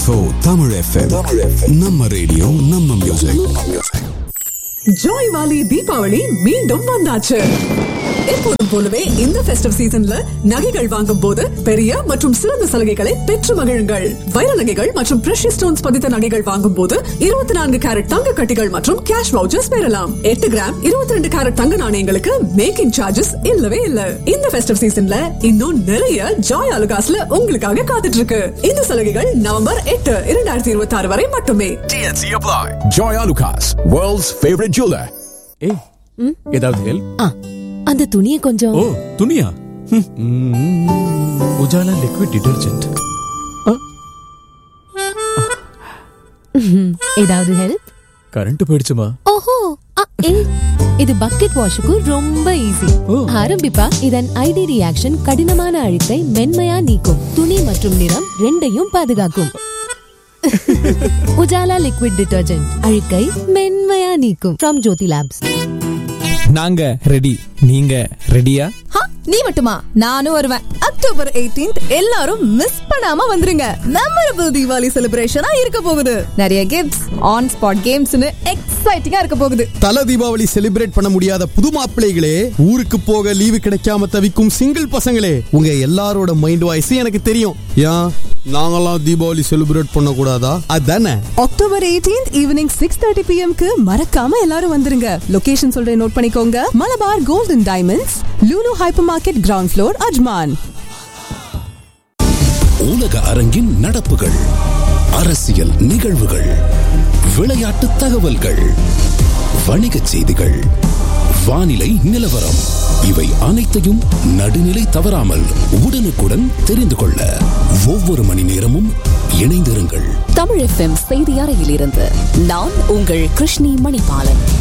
101.4 Tamil FM. நம்ம radio நம்ம music joy வாலி தீபாவளி மீண்டும் வந்தாச்சு எப்போதும் போலவே இந்த ஃபெஸ்டிவ் சீசன்ல நகைகள் வாங்கும் போது பெரிய மற்றும் சிறந்த சலுகைகளை பெற்று மகிழுங்கள் வைர நகைகள் மற்றும் பிரஷியஸ் ஸ்டோன்ஸ் பதித்த நகைகள் வாங்கும் போது இருபத்தி நான்கு கேரட் தங்க கட்டிகள் மற்றும் கேஷ் வவுச்சர்ஸ் பெறலாம் எட்டு கிராம் இருபத்தி ரெண்டு கேரட் தங்க நாணயங்களுக்கு மேக்கிங் சார்ஜஸ் இல்லவே இல்ல இந்த ஃபெஸ்டிவ் சீசன்ல இன்னும் நிறைய ஜாய் அலுகாஸ்ல உங்களுக்காக காத்துட்டு இருக்கு இந்த சலுகைகள் நவம்பர் எட்டு இரண்டாயிரத்தி இருபத்தி ஆறு வரை மட்டுமே TNC apply. Joy Alucas, world's favorite jeweler. ஏய் ஏதாவது ஹெல்ப் ஆ அந்த துணியை கொஞ்சம் ஓ துணியா ம். உஜாலா லிக்விட் டிடர்ஜென்ட் ஏதாவது ஹெல்ப் கரண்ட் போயிடுச்சுமா ஓஹோ ஆ, ஏய், இது பக்கெட் வாஷுக்கு ரொம்ப ஈஸி ஓ. ஆரம்பிப்பா இதன் ஐடி ரியாக்ஷன் கடினமான அழுக்கை மென்மையா நீக்கும் துணி மற்றும் நிறம் ரெண்டையும் பாதுகாக்கும் உஜாலா லிக்விட் டிடர்ஜென்ட் அழுக்கை மென்மையா நீக்கும் ஃப்ரம் ஜோதி லேப்ஸ் நாங்க ரெடி நீங்க ரெடியா ஹா, நீ மட்டுமா நானும் வருவேன் அக்டோபர் 18th எல்லாரும் மிஸ் பண்ணாம வந்துருங்க மெமரபிள் தீபாவளி செலிப்ரேஷனா இருக்க போகுது நிறைய கிஃப்ட்ஸ் ஆன் ஸ்பாட் கேம்ஸ்னு எக்ஸைட்டிங்கா இருக்க போகுது தல தீபாவளி செலிப்ரேட் பண்ண முடியாத புது மாப்பிள்ளைகளே ஊருக்கு போக லீவு கிடைக்காம தவிக்கும் சிங்கிள் பசங்களே உங்க எல்லாரோட மைண்ட் வாய்ஸ் எனக்கு தெரியும் ஏன் நாங்கெல்லாம் தீபாவளி செலிப்ரேட் பண்ண கூடாதா அதானே October 18th evening six thirty பிஎம்க்கு மறக்காம எல்லாரும் வந்துருங்க லொகேஷன் சொல்றேன் நோட் பண்ணிக்கோங்க Malabar gold and diamonds Lulu hypermarket ground floor Ajman உலக அரங்கின் நடப்புகள் அரசியல் நிகழ்வுகள் விளையாட்டு தகவல்கள் வணிகச் செய்திகள் வானிலை நிலவரம் இவை அனைத்தையும் நடுநிலை தவறாமல் உடனுக்குடன் தெரிந்து கொள்ள ஒவ்வொரு மணி நேரமும் இணைந்திருங்கள் தமிழ் எஃப்எம் செய்தி அறையிலிருந்து நான் உங்கள் கிருஷ்ணி மணிபாலன்